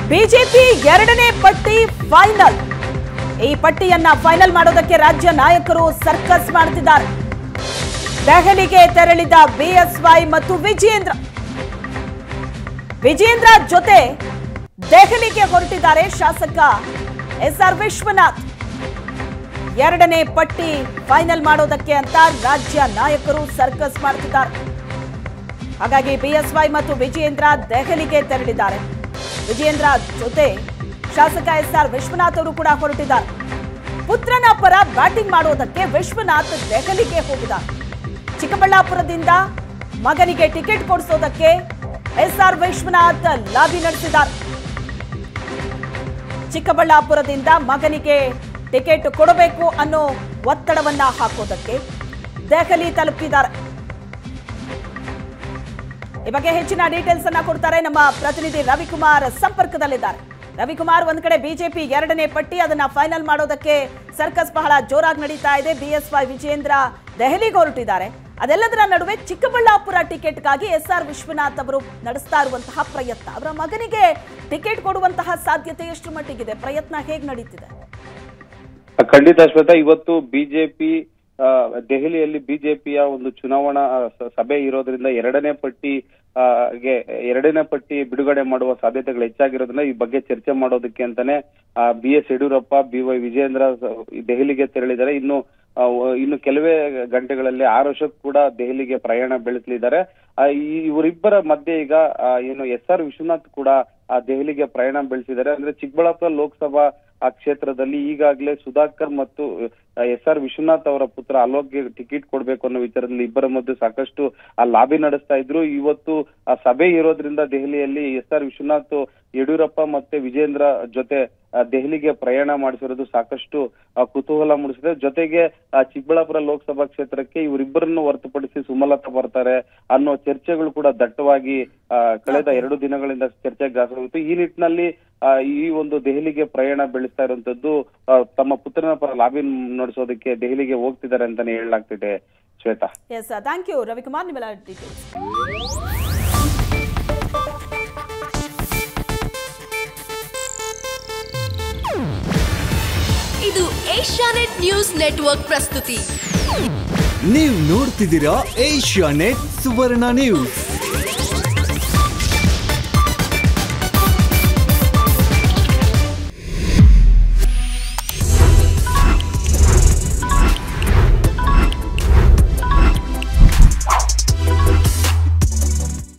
BJP ಎರಡನೇ ಪಟ್ಟಿ final ಈ ಪಟ್ಟಿಯನ್ನ ಫೈನಲ್ ಮಾಡೋದಕ್ಕೆ ರಾಜ್ಯ ನಾಯಕರು ಸರ್ಕಸ್ ಮಾಡುತ್ತಿದ್ದಾರೆ ದೆಹಲಿಗೆ ತೆರಳಿದ ಬಿಎಸ್ವೈ ಮತ್ತು ವಿಜೇಂದ್ರ ವಿಜೇಂದ್ರ ಜೊತೆ ದೆಹಲಿಗೆ ಹೊರಟಿದ್ದಾರೆ ಶಾಸಕ ಎಸ್ ಆರ್ ವಿಶ್ವನಾಥ್ ಎರಡನೇ ಪಟ್ಟಿ ಫೈನಲ್ ಮಾಡೋದಕ್ಕೆ ಅಂತ ರಾಜ್ಯ ನಾಯಕರು ಸರ್ಕಸ್ ಮಾಡುತ್ತಿದ್ದಾರೆ ಹಾಗಾಗಿ ಬಿಎಸ್ವೈ ಮತ್ತು ವಿಜಯೇಂದ್ರ ದೆಹಲಿಗೆ ತೆರಳಿದ್ದಾರೆ ವಿಜಯೇಂದ್ರ ಜೊತೆ ಶಾಸಕ ಎಸ್ ಆರ್ ವಿಶ್ವನಾಥ್ ಅವರು ಕೂಡ ಹೊರಟಿದ್ದಾರೆ ಪುತ್ರನ ಪರ ಬ್ಯಾಟಿಂಗ್ ಮಾಡೋದಕ್ಕೆ ವಿಶ್ವನಾಥ್ ದೆಹಲಿಗೆ ಹೋಗಿದ್ದಾರೆ ಚಿಕ್ಕಬಳ್ಳಾಪುರದಿಂದ ಮಗನಿಗೆ ಟಿಕೆಟ್ ಕೊಡಿಸೋದಕ್ಕೆ ಎಸ್ ಆರ್ ವಿಶ್ವನಾಥ್ ಲಾಬಿ ನಡೆಸಿದ್ದಾರೆ ಚಿಕ್ಕಬಳ್ಳಾಪುರದಿಂದ ಮಗನಿಗೆ ಟಿಕೆಟ್ ಕೊಡಬೇಕು ಅನ್ನೋ ಒತ್ತಡವನ್ನ ಹಾಕೋದಕ್ಕೆ ದೆಹಲಿ ತಲುಪಿದ್ದಾರೆ ಈ ಬಗ್ಗೆ ಹೆಚ್ಚಿನ ಡೀಟೇಲ್ಸ್ ಅನ್ನ ಕೊಡ್ತಾರೆ ನಮ್ಮ ಪ್ರತಿನಿಧಿ ರವಿಕುಮಾರ್ ಸಂಪರ್ಕದಲ್ಲಿದ್ದಾರೆ ರವಿಕುಮಾರ್ ಒಂದ್ ಕಡೆ ಬಿಜೆಪಿ ಎರಡನೇ ಪಟ್ಟಿ ಅದನ್ನ ಫೈನಲ್ ಮಾಡೋದಕ್ಕೆ ಸರ್ಕಸ್ ಬಹಳ ಜೋರಾಗಿ ನಡೀತಾ ಇದೆ ಬಿಎಸ್ವೈ ವಿಜೇಂದ್ರ ದೆಹಲಿಗೆ ಹೊರಟಿದ್ದಾರೆ ಅದೆಲ್ಲದರ ನಡುವೆ ಚಿಕ್ಕಬಳ್ಳಾಪುರ ಟಿಕೆಟ್ಗಾಗಿ ಎಸ್ ಆರ್ ವಿಶ್ವನಾಥ್ ಅವರು ನಡೆಸ್ತಾ ಇರುವಂತಹ ಪ್ರಯತ್ನ ಅವರ ಮಗನಿಗೆ ಟಿಕೆಟ್ ಕೊಡುವಂತಹ ಸಾಧ್ಯತೆ ಎಷ್ಟು ಮಟ್ಟಿಗಿದೆ ಪ್ರಯತ್ನ ಹೇಗೆ ನಡೀತಿದೆ ಖಂಡಿತ ಶ್ವೇತಾ ಇವತ್ತು ಬಿಜೆಪಿ ದೆಹಲಿಯಲ್ಲಿ ಬಿಜೆಪಿಯ ಒಂದು ಚುನಾವಣಾ ಆ, ಸ- ಸಭೆ ಇರೋದ್ರಿಂದ ಎರಡನೇ ಪಟ್ಟಿ ಆ, ಗೆ ಎರಡನೇ ಪಟ್ಟಿ ಬಿಡುಗಡೆ ಮಾಡುವ ಸಾಧ್ಯತೆಗಳು ಹೆಚ್ಚಾಗಿರೋದ್ರಿಂದ ಈ ಬಗ್ಗೆ ಚರ್ಚೆ ಮಾಡೋದಕ್ಕೆ ಅಂತಾನೆ B S Yediyurappa B Y Vijayendra ಸ- ಈ ದೆಹಲಿಗೆ ತೆರಳಿದ್ದಾರೆ ಇನ್ನು ಆ, ವ- ಇನ್ನು ಕೆಲವೇ ಗಂಟೆಗಳಲ್ಲಿ ಆರ್ ಅಶೋಕ್ ಕೂಡ ದೆಹಲಿಗೆ ಪ್ರಯಾಣ ಬೆಳೆಸಲಿದ್ದಾರೆ ಆ, ಈ ಇವರಿಬ್ಬರ ಮಧ್ಯೆ ಈಗ ಆ, ಏನು ಎಸ್ ಆರ್ ವಿಶ್ವನಾಥ್ ಕೂಡ ಆ ದೆಹಲಿಗೆ ಪ್ರಯಾಣ ಬೆಳೆಸಿದ್ದಾರೆ ಅಂದ್ರೆ ಚಿಕ್ಕಬಳ್ಳಾಪುರ ಲೋಕಸಭಾ ಆ ಕ್ಷೇತ್ರದಲ್ಲಿ ಈಗಾಗಲೇ ಸುಧಾಕರ್ ಮತ್ತು ಎಸ್ ಆರ್ ವಿಶ್ವನಾಥ್ ಅವರ ಪುತ್ರ ಅಲೋಕ್ಗೆ ಟಿಕೆಟ್ ಕೊಡ್ಬೇಕು ಅನ್ನೋ ವಿಚಾರದಲ್ಲಿ ಇಬ್ಬರ ಮಧ್ಯೆ ಸಾಕಷ್ಟು ಆ ಲಾಬಿ ನಡೆಸ್ತಾ ಇದ್ರು ಇವತ್ತು ಆ ಸಭೆ ಇರೋದ್ರಿಂದ ದೆಹಲಿಯಲ್ಲಿ ಎಸ್ ಆರ್ ವಿಶ್ವನಾಥ್ ಯಡಿಯೂರಪ್ಪ ಮತ್ತೆ ವಿಜೇಂದ್ರ ಜೊತೆ ಆ, ದೆಹಲಿಗೆ ಪ್ರಯಾಣ ಮಾಡಿಸಿರೋದು ಸಾಕಷ್ಟು ಆ, ಕುತೂಹಲ ಮೂಡಿಸಿದೆ ಜೊತೆಗೆ ಆ, ಚಿಕ್ಕಬಳ್ಳಾಪುರ ಲೋಕಸಭಾ ಕ್ಷೇತ್ರಕ್ಕೆ ಇವರಿಬ್ಬರನ್ನು ಹೊರತುಪಡಿಸಿ ಸುಮಲತಾ ಬರ್ತಾರೆ ಅನ್ನೋ ಚರ್ಚೆಗಳು ಕೂಡ ದಟ್ಟವಾಗಿ ಆ, ಕಳೆದ ಎರಡು ದಿನಗಳಿಂದ ಚರ್ಚೆಗೆ ಗ್ರಾಸವಾಗಿತ್ತು ಈ ನಿಟ್ಟಿನಲ್ಲಿ ಆ, ಈ ಒಂದು ದೆಹಲಿಗೆ ಪ್ರಯಾಣ ಬೆಳೆಸ್ತಾ ಇರುವಂತದ್ದು ಆ, ತಮ್ಮ ಪುತ್ರನ ಪರ ಲಾಬಿ ನಡೆಸೋದಕ್ಕೆ ದೆಹಲಿಗೆ ಹೋಗ್ತಿದ್ದಾರೆ ಅಂತಾನೆ ಹೇಳಲಾಗ್ತಿದೆ Shweta yes thank you Ravikumar ನಿಮ್ಮೆಲ್ಲ ಡೀಟೇಲ್ಸ್ ಇದು ಏಷ್ಯಾನೆಟ್ ನ್ಯೂಸ್ ನೆಟ್ವರ್ಕ್ ಪ್ರಸ್ತುತಿ ನೀವು ನೋಡ್ತಿದ್ದೀರಾ ಏಷ್ಯಾ ನೆಟ್ ಸುವರ್ಣ ನ್ಯೂಸ್